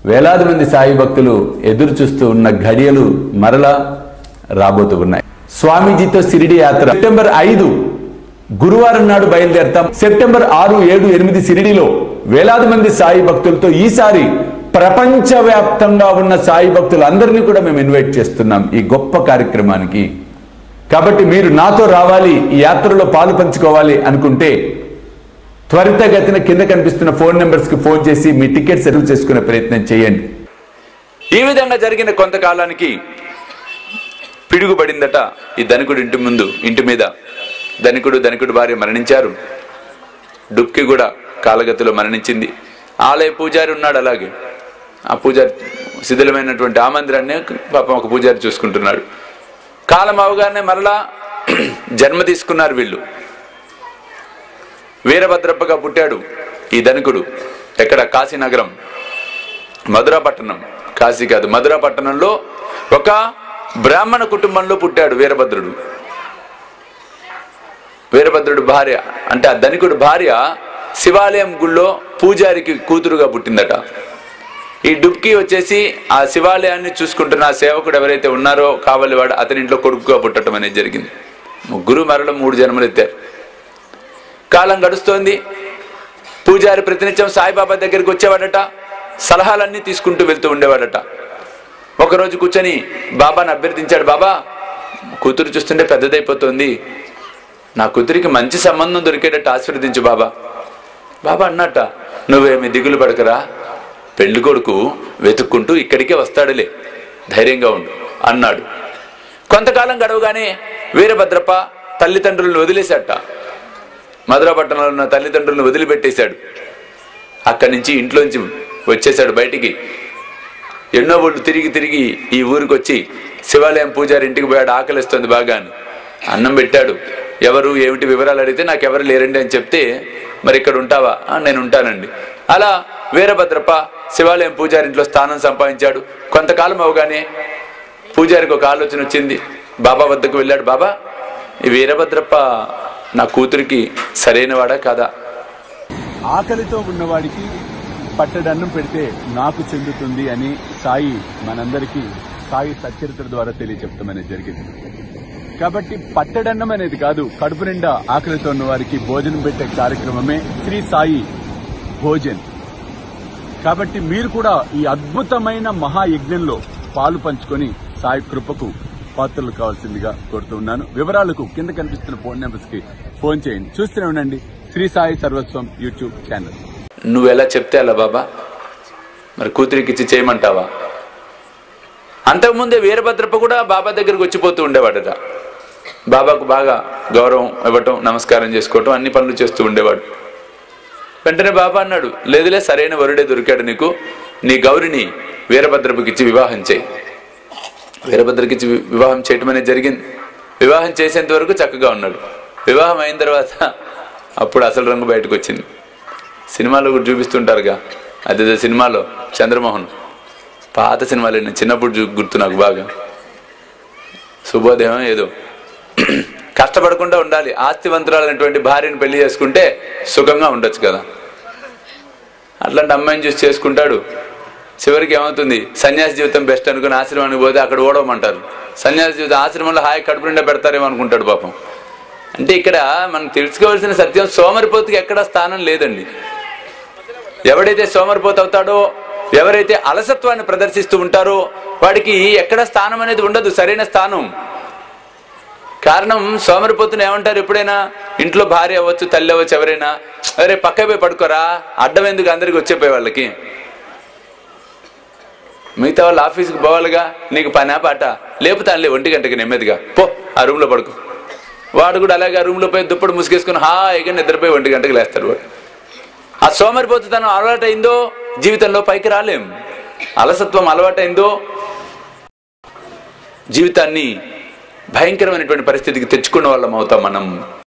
వేలాది మంది సాయి భక్తులు ఎదురు చూస్తూ ఉన్న ఘడియలు మరలా రాబోతూ ఉన్నాయి స్వామీజీతో సిరిడి యాత్ర సెప్టెంబర్ ఐదు గురువారం నాడు బయలుదేరతాం సెప్టెంబర్ ఆరు ఏడు ఎనిమిది సిరిడిలో వేలాది మంది సాయి భక్తులతో ఈసారి ప్రపంచవ్యాప్తంగా ఉన్న సాయి భక్తులందరినీ కూడా మేము ఇన్వైట్ చేస్తున్నాం ఈ గొప్ప కార్యక్రమానికి కాబట్టి మీరు నాతో రావాలి ఈ యాత్రలో పాలు పంచుకోవాలి అనుకుంటే త్వరితగతిన కింద కనిపిస్తున్న ఫోన్ నెంబర్స్ కి ఫోన్ చేసి మీ టికెట్ సెటిల్ చేసుకునే ప్రయత్నం చేయండి ఈ విధంగా జరిగిన కొంతకాలానికి పిడుగుపడిందట ఈ ధనికుడు ఇంటి ముందు ఇంటి మీద ధనికుడు ధనికుడు భార్య మరణించారు డుక్కి కూడా కాలగతిలో మరణించింది ఆలయ పూజారి ఉన్నాడు అలాగే ఆ పూజారి శిథిలమైనటువంటి ఆ మందిరాన్ని పాపం ఒక పూజారి చూసుకుంటున్నాడు కాలం అవగానే మరలా జన్మ తీసుకున్నారు వీళ్ళు వీరభద్రప్పగా పుట్టాడు ఈ ధనికుడు ఎక్కడ కాశీనగరం మధురాపట్టణం కాశీ కాదు మధురాపట్టణంలో ఒక బ్రాహ్మణ కుటుంబంలో పుట్టాడు వీరభద్రుడు వీరభద్రుడు భార్య అంటే ఆ ధనికుడు భార్య శివాలయం గుళ్ళో పూజారికి కూతురుగా పుట్టిందట ఈ డుబ్కి వచ్చేసి ఆ శివాలయాన్ని చూసుకుంటున్న ఆ సేవకుడు ఎవరైతే ఉన్నారో కావలివాడు అతని ఇంట్లో కొడుకుగా పుట్టడం అనేది జరిగింది ముగ్గురు మరల మూడు జన్మలు ఎత్తారు కాలం గడుస్తోంది పూజారి ప్రతినిత్యం సాయిబాబా దగ్గరికి వచ్చేవాడట సలహాలన్నీ తీసుకుంటూ వెళ్తూ ఉండేవాడట ఒకరోజు కూర్చొని బాబాని అభ్యర్థించాడు బాబా కూతురు చూస్తుంటే పెద్దదైపోతుంది నా కూతురికి మంచి సంబంధం దొరికేటట్టు ఆశీర్వదించు బాబా బాబా అన్నట్ట నువ్వేమి దిగులు పడకరా పెళ్లి కొడుకు వెతుక్కుంటూ ఇక్కడికే వస్తాడులే ధైర్యంగా ఉండు అన్నాడు కొంతకాలం గడవగానే వీరభద్రప్ప తల్లిదండ్రులను వదిలేశాట మధురాపట్టణంలో ఉన్న తల్లిదండ్రులను వదిలిపెట్టేశాడు అక్కడి నుంచి ఇంట్లోంచి వచ్చేశాడు బయటికి ఎన్నో ఊళ్ళు తిరిగి తిరిగి ఈ ఊరికి వచ్చి శివాలయం పూజారి ఇంటికి పోయాడు ఆకలిస్తుంది బాగా అని అన్నం పెట్టాడు ఎవరు ఏమిటి వివరాలు అడిగితే నాకు ఎవరు లేరండి అని చెప్తే మరి ఇక్కడ ఉంటావా "ఆ, నేను ఉంటానండి అలా వీరభద్రప్ప శివాలయం పూజారి ఇంట్లో స్థానం సంపాదించాడు కొంతకాలం అవగానే పూజారికి ఒక ఆలోచన వచ్చింది బాబా వద్దకు వెళ్ళాడు బాబా ఈ వీరభద్రప్ప నా కూతురికి సరైనవాడా కాదా ఆకలితో ఉన్నవాడికి పట్టడన్నం పెడితే నాకు చెందుతుంది అని సాయి మనందరికీ సాయి సచరిత్ర ద్వారా తెలియచెప్తామనేది జరిగింది కాబట్టి పట్టడన్నం అనేది కాదు కడుపు నిండా ఆకలితో ఉన్న వారికి భోజనం పెట్టే కార్యక్రమమే శ్రీ సాయి భోజన్ కాబట్టి మీరు కూడా ఈ అద్భుతమైన మహాయజ్ఞంలో పాలు పంచుకొని సాయి కృపకు పాత్రలు కావాల్సిందిగా కోరుతున్నాను వివరాలకు కింద కనిపిస్తున్న ఫోన్ నెంబర్స్ కి ఫోన్ చేయండి చూస్తూనే ఉండండి శ్రీ సాయి సర్వస్వం యూట్యూబ్ ఛానల్ నువ్వు ఎలా చెప్తే అలా బాబా మరి కూతురికి ఇచ్చి చేయమంటావా అంతకుముందే వీరభద్రప్ప కూడా బాబా దగ్గరికి వచ్చిపోతూ ఉండేవాడట బాబాకు బాగా గౌరవం ఇవ్వటం నమస్కారం చేసుకోవటం అన్ని పనులు చేస్తూ ఉండేవాడు వెంటనే బాబా అన్నాడు లేదులే సరైన వరుడే దొరికాడు నీకు నీ గౌరిని వీరభద్రపుకి ఇచ్చి వివాహం చేయి వీరభద్రకి ఇచ్చి వి- వివాహం చేయటం అనేది జరిగింది వివాహం చేసేంత వరకు చక్కగా ఉన్నాడు వివాహం అయిన తర్వాత అప్పుడు అసలు రంగు బయటకు వచ్చింది సినిమాలో కూడా చూపిస్తుంటారుగా అదే సినిమాలో చంద్రమోహన్ పాత సినిమాలు నేను చిన్నప్పుడు చూ- గుర్తు నాకు బాగా శుభోదయం ఏదో కష్టపడకుండా ఉండాలి ఆస్తివంతురాలైనటువంటి భార్యను పెళ్లి చేసుకుంటే సుఖంగా ఉండొచ్చు కదా అట్లాంటి అమ్మాయిని చూసి చేసుకుంటాడు చివరికి ఏమవుతుంది సన్యాసి జీవితం బెస్ట్ అనుకుని ఆశ్రమానికి పోతే అక్కడ ఓడవమంటారు సన్యాసి జీవితం ఆశ్రమంలో హాయి కడుపు నిండా పెడతారేమో అనుకుంటాడు పాపం అంటే ఇక్కడ మనం తెలుసుకోవాల్సిన సత్యం సోమరిపోతుకి ఎక్కడ స్థానం లేదండి ఎవడైతే సోమరిపోతు అవుతాడో ఎవరైతే అలసత్వాన్ని ప్రదర్శిస్తూ ఉంటారో వాడికి ఎక్కడ స్థానం అనేది ఉండదు సరైన స్థానం కారణం సోమరిపోతుని ఏమంటారు ఎప్పుడైనా ఇంట్లో భార్య అవ్వచ్చు తల్లి అవ్వచ్చు ఎవరైనా అరే పక్క పోయి పడుకోరా అడ్డం ఎందుకు అందరికి వచ్చేపోయే వాళ్ళకి మిగతా వాళ్ళు ఆఫీస్కి పోవాలిగా నీకు పనా పాట లేపుతానులే ఒంటి గంటకి నెమ్మదిగా పో ఆ రూమ్ లో పడుకో వాడు కూడా అలాగే ఆ రూమ్ లో పోయి దుప్పటి ముసుగేసుకుని హాయిగా నిద్రపోయి ఒంటి గంటకి లేస్తాడు వాడు ఆ సోమరిపోతుతనం అలవాటైందో జీవితంలో పైకి రాలేం అలసత్వం అలవాటైందో జీవితాన్ని భయంకరమైనటువంటి పరిస్థితికి తెచ్చుకున్న వాళ్ళం అవుతాం మనం